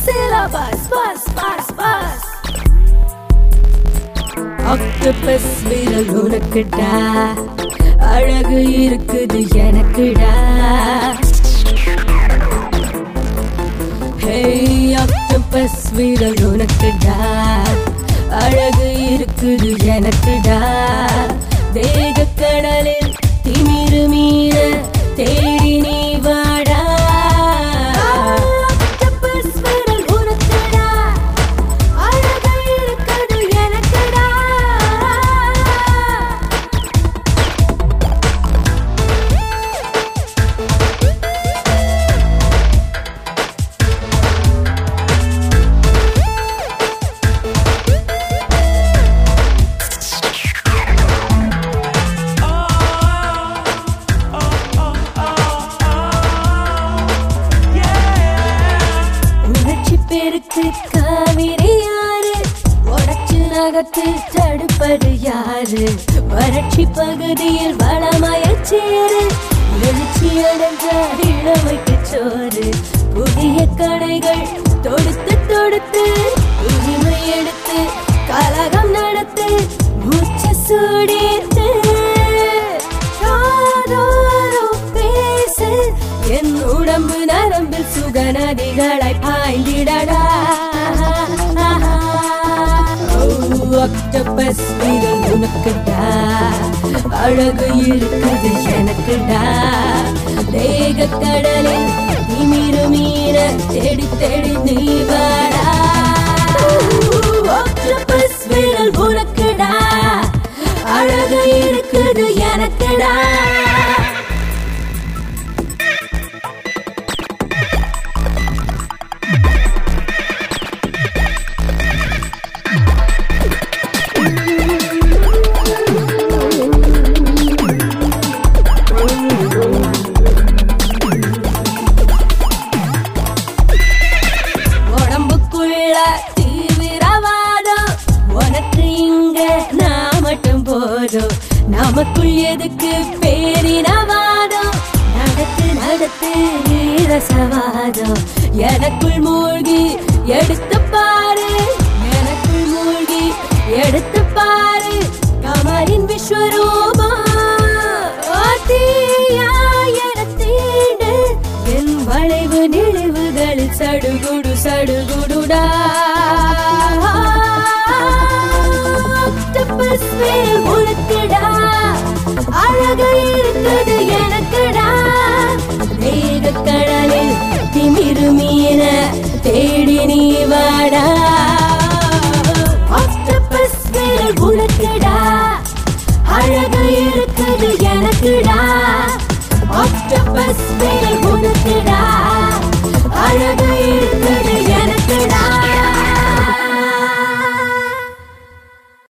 syllabus, bus, bus, bus. Octopus விரல் உனக்குடா அழகு இருக்குது எனக்குடா ஹே ஆக்டோபஸ் விரல் உனக்குடா அழகு இருக்குது எனக்குடா வேக கடலில் திமிரு மீற தேடி நீ வாடா ஆக்டோபஸ் விரல் உனக்குடா அழகு இருக்குது எனக்குடா உணர்ச்சி பெருக்கு காவிரி யாரு உடச்சு நகத்து தடுப்பது யாரு வறட்சி பகுதியில் வளமய சேரு எழுச்சி அடைஞ்ச இளமைக்கு சோறு புதிய கடைகள் தொடுத்து தொடுத்து உரிமை எடுத்து கலகம் நடத்து மூச்சு சூடித்து யாரோரோ பேசு என் உடம்பு நரம்பில் சுகநதிகளை பாய்ந்திடடா ஆக்டோபஸ் விரல் உனக்குடா அழகு இருக்குது எனக்குடா தேக கடலில் திமிரு மீற தேடி தேடி நீ வாடா ஆக்டோபஸ் விரல் உனக்குடா அழகு இருக்குது எனக்குடா உடம்புக்குள்ள தீவிரவாதம் உனக்கு இங்க நான் மட்டும் போதும் நமக்குள் எதுக்கு பேரினவாதம் நடத்து நடத்து ரசவாதம் எனக்குள் மூழ்கி எடுத்து பாரு எனக்குள் மூழ்கி எடுத்து பாரு கமலின் விஸ்வரூபம் ஆத்தியா எனத்தீண்டு என் வளைவு நினைவுகளில் சடுகுடு சடுகுடுடா ஆக்டோபஸ் வேல் உனக்குடா அழகு இருக்குது எனக்குடா வேக கடலில் திமிரு மீன தேடி நீ வாடா ஆக்டோபஸ் வேல் உனக்குடா அழகு இருக்குது எனக்குடா ஆக்டோபஸ் வேல் உனக்குடா அழகு இருக்குது